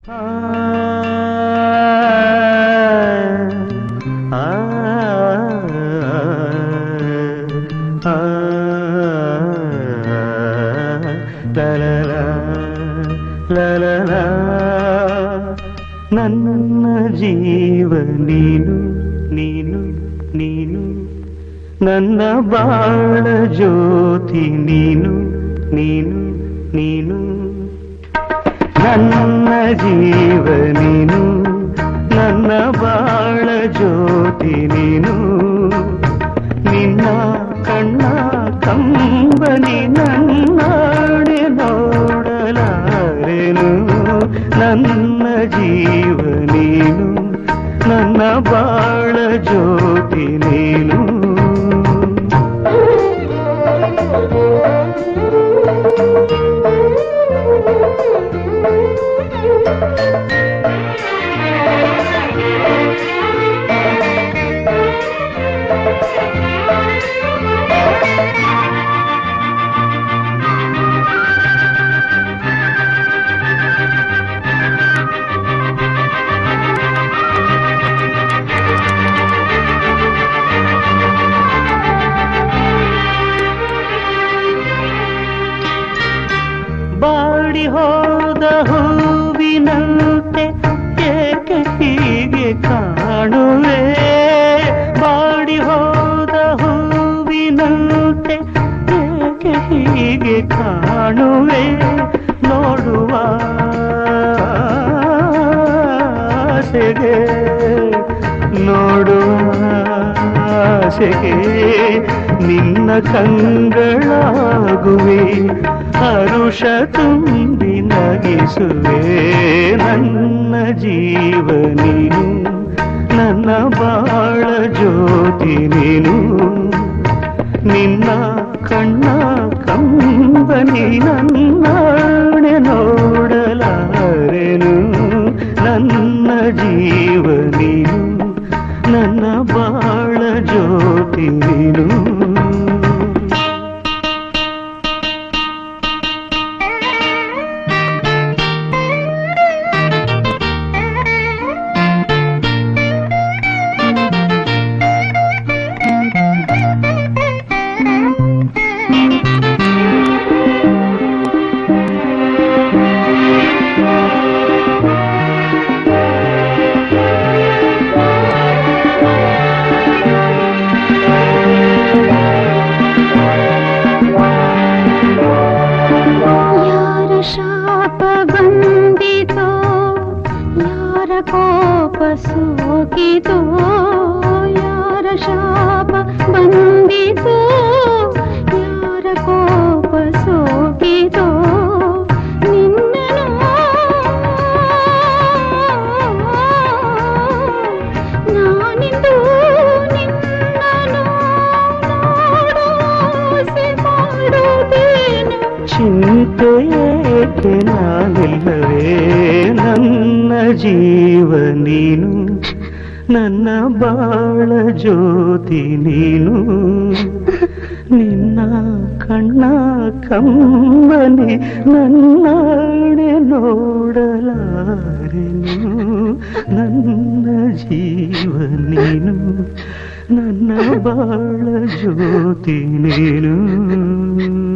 ನನ್ನ ಜೀವ ನೀನು ನೀನು ನೀನು ನನ್ನ ಬಾಳ ಜ್ಯೋತಿ ನೀನು ನೀನು ನೀನು ನನ್ನ ಜೀವ ನೀನು ನನ್ನ ಬಾಳ ಜ್ಯೋತಿ ನೀನು ನಿನ್ನ ಕಣ್ಣ ಕಂಬನಿ ನನ್ನಾಡೆ ನೋಡಲಾರೆನು ನನ್ನ ಜೀವ ನೀನು ನನ್ನ ಬಾಳ ಜ್ಯೋತಿ ನೀನು ಬಾಡಿ ಹೋದ ಹೂವಿನಂತೆ ಏಕೆ ಹೀಗೆ ಕಾಣುವೆ ಬಾಡಿ ಹೋದ ಹೂವಿನಂತೆ ಏಕೆ ಹೀಗೆ ಕಾಣುವೆ ನೋಡುವ ಆಸೆಗೆ ನೋಡುವ ಆಸೆಗೆ ನಿನ್ನ ಕಂಗಳಾಗುವೆ ಹರುಷ ತುಂಬಿ ನಗಿಸುವೆ ನನ್ನ ಜೀವ ನೀನು ನನ್ನ ಬಾಳ ಜ್ಯೋತಿ ನೀನು ನಿನ್ನ ಕಣ್ಣ ಕಂಬನಿ ನನ್ನಾಣೆ ನೋಡಲಾರೆನು ನನ್ನ ಜೀವ ನೀನು ನನ್ನ ಬಾಳ ಜ್ಯೋತಿ ನೀನು ಯಾರ ಶಾಪ ಬಂದಿತೋ ಯಾರ ಕೋಪ ಸೋಕಿತೋ ಯಾರ ಶಾಪ ಬಂದಿತೋ ಯಾರ ಕೋಪ ಸೋಕಿತೋ ನಿನ್ನನು ನಾನಿಂದು ನಿನ್ನನು ನೋಡೋಸೆ ಮಾಡುತ್ತೇನು ಚಿಂತೆಯೇಕೆ ನಾನಿಲ್ಲವೇ ನನ್ನ ಜೀವ ನೀನು ನನ್ನ ಬಾಳ ಜ್ಯೋತಿ ನೀನು ನಿನ್ನ ಕಣ್ಣ ಕಂಬನಿ ನನ್ನಾಡೆ ನೋಡಲಾರೆನು ನನ್ನ ಜೀವ ನೀನು ನನ್ನ ಬಾಳ ಜ್ಯೋತಿ ನೀನು